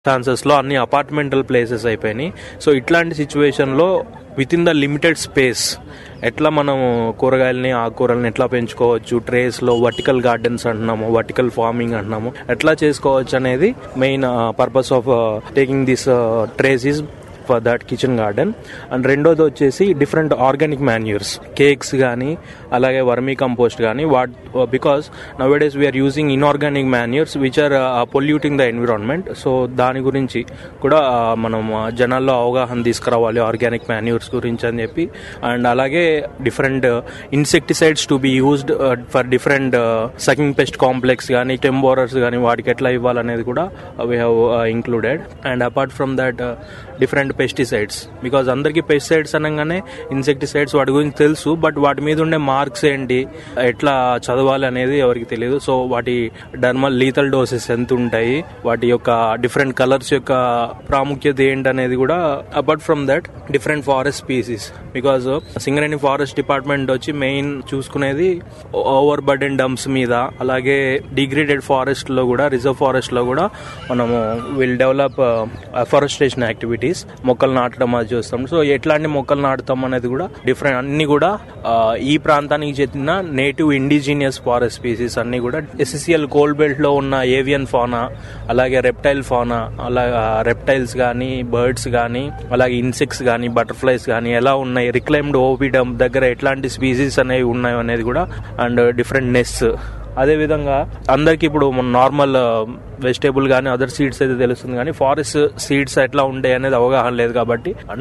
ఛాన్సెస్లో అన్ని అపార్ట్మెంటల్ ప్లేసెస్ అయిపోయినాయి సో ఇట్లాంటి సిచ్యువేషన్లో with in the limited space ఎట్లా మనం కూరగాయలని ఆకుకూరల్ని ఎట్లా పెంచుకోవచ్చు ట్రేస్లో వర్టికల్ గార్డెన్స్ అంటున్నాము వర్టికల్ ఫార్మింగ్ అంటున్నాము ఎట్లా చేసుకోవచ్చు అనేది main purpose of taking this trays is for that kitchen garden and రెండోది వచ్చేసి డిఫరెంట్ ఆర్గానిక్ మాన్యూర్స్ కేక్స్ కానీ అలాగే వర్మీ కంపోస్ట్ కానీ what because now days we're using inorganic manures which are polluting the environment so దాని గురించి కూడా uh, మనం uh, జనాల్లో అవగాహన తీసుకురావాలి ఆర్గానిక్ మాన్యూర్స్ గురించి అని చెప్పి అండ్ అలాగే different insecticides to be used for different sucking pest complex కానీ టెంబోరర్స్ కానీ వాటికి ఎట్లా ఇవ్వాలనేది కూడా we have included and apart from that different pesticides because అందరికీ పెస్టిసైడ్స్ అనగానే ఇన్సెక్టిసైడ్స్ వాటి గురించి తెలుసు బట్ వాటి మీద ఉండే మార్క్స్ ఏంటి ఎట్లా చదవాలి అనేది ఎవరికి తెలియదు సో వాటి డర్మల్ లీతల్ డోసెస్ ఎంత ఉంటాయి వాటి యొక్క డిఫరెంట్ కలర్స్ యొక్క ప్రాముఖ్యత ఏంటి అనేది కూడా apart from that different forest species because Singareni forest department వచ్చి మెయిన్ చూసుకునేది ఓవర్ బర్డెన్ డంప్స్ మీద అలాగే డిగ్రేడెడ్ ఫారెస్ట్ లో కూడా రిజర్వ్ ఫారెస్ట్ లో కూడా మనము విల్ డెవలప్ అఫారెస్టేషన్ యాక్టివిటీస్ మొక్కలు నాటడం అది చూస్తాం సో ఎట్లాంటి మొక్కలు నాటుతాం అనేది కూడా డిఫరెంట్ అన్ని కూడా ఆ, ఈ ప్రాంతానికి చెందిన నేటివ్ ఇండిజినియస్ ఫారెస్ట్ స్పీసీస్ అన్ని కూడా ఎస్ఎస్సిఎల్ కోల్డ్ బెల్ట్ లో ఉన్న ఏవియన్ ఫానా అలాగే రెప్టైల్ ఫానా అలా రెప్టైల్స్ కానీ బర్డ్స్ కానీ అలాగే ఇన్సెక్ట్స్ కానీ బటర్ఫ్లైస్ కానీ ఎలా ఉన్నాయి రిక్లైమ్డ్ ఓవిడమ్ దగ్గర ఎట్లాంటి స్పీసీస్ అనేవి ఉన్నాయి అనేది కూడా అండ్ డిఫరెంట్ నెస్ అదేవిధంగా అందరికి ఇప్పుడు నార్మల్ వెజిటేబుల్ కానీ అదర్ సీడ్స్ అయితే తెలుస్తుంది కానీ ఫారెస్ట్ సీడ్స్ ఎట్లా ఉంటాయి అనేది అవగాహన లేదు కాబట్టి